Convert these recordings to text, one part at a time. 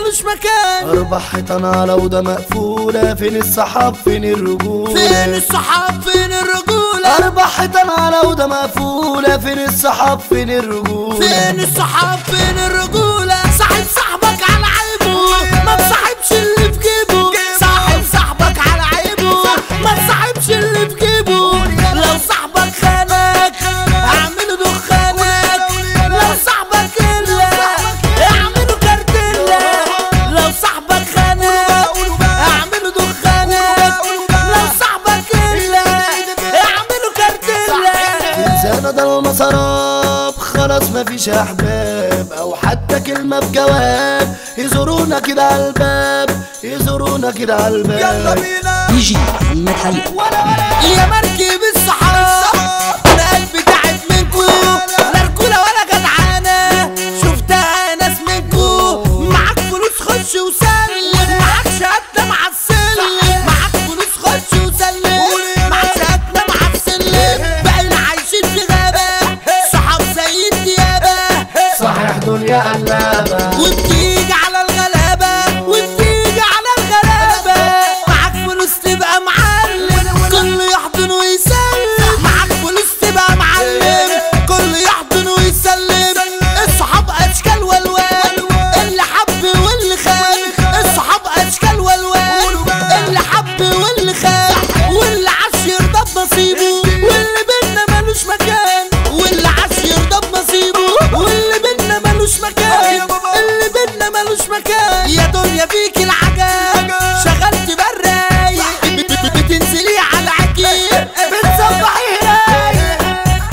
ملوش مكان أربع حيطان على وده مقفولة فين الصحاب فين الرجولة فين الصحاب فين الرجولة أربع حيطان على وده مقفولة فين الصحاب فين الرجولة فين الصحاب فين الرجولة صاحب صاحبك على عيبه ما تصاحبش اللي في جيبه صاحب صاحبك على عيبه ما تصاحبش اللي في جيبه لو صاحبك خانك اعمله دخانك لو صاحبك الا اعمله كارتيلا لو صاحبك خانك اعمله دخانك لو صاحبك الا اعمله كارتيلا إنسانة ده المسراب خلاص مفيش أحباب أو حتى كلمة بجواب يزورونا كده على الباب يزورونا كده على الباب دي جي محمد حي يا مركب الصحراء انا قلبي تعب منكو لا رجوله ولا جدعانه شفتها ناس منكو معاك فلوس خش وسلم معاك شهاده مع السلم معاك فلوس خش وسلم معاك شهاده مع السلم بقينا عايشين في غابه صحاب زي الديابه صحيح دنيا قلابة وبتيجي على الغلابة وبتيجي على الغلابة معاك فلوس تبقى معلم كل يحضن ويسلم معاك فلوس تبقى معلم كل يحضن ويسلم الصحاب أشكال والوان اللي حب واللي خان الصحاب أشكال والوان اللي حب واللي خان واللي عاش يرضى بنصيبه واللي بينا ملوش مكان واللي عاش يرضى بنصيبه واللي بينا ملوش مكان اللي بينا ملوش مكان يا دنيا فيك العجب شغلت برايق بتنزلي على عجيب بتصبحي رايق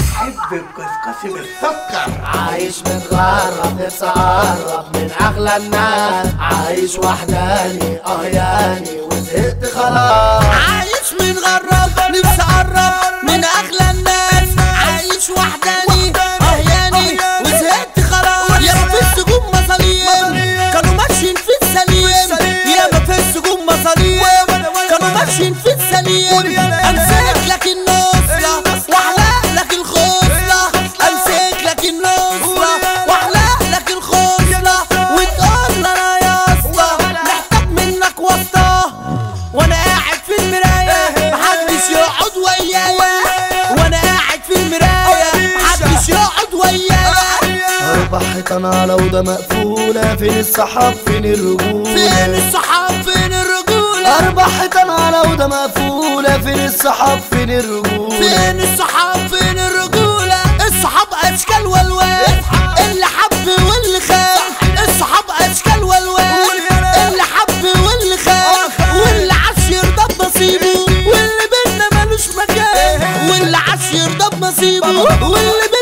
عايش متغرب نفسي اقرب من اغلى الناس عايش وحداني اه ياني وزهقت خلاص عايش متغرب نفسي اقرب من اغلى الناس عايش وحداني اهياني وزهقت خلاص يا ما في السجون مصاريم كانوا ماشيين في السليم يا ما في السجون مصاريم كانوا ماشيين في السليم امسك لك النصرة واحلق لك الخصلة امسك لك النصرة واحلق لك الخصلة وتقول انا يا اسطى محتاج منك واسطة وانا قاعد في المراية محدش يقعد ويايا وانا قاعد في المراية محدش يقعد ويايا أربع حيطان على وده مقفولة فين الصحاب فين الرجولة فين الصحاب فين الرجولة أربع حيطان على وده مقفولة فين الصحاب فين الرجولة فين الصحاب فين الرجولة الصحاب أشكال والوان اللي حب واللي خان الصحاب أشكال والوان اللي حب واللي خان واللي عاش يرضى بنصيبه واللي بينا ملوش مكان واللي عاش يرضى بنصيبه واللي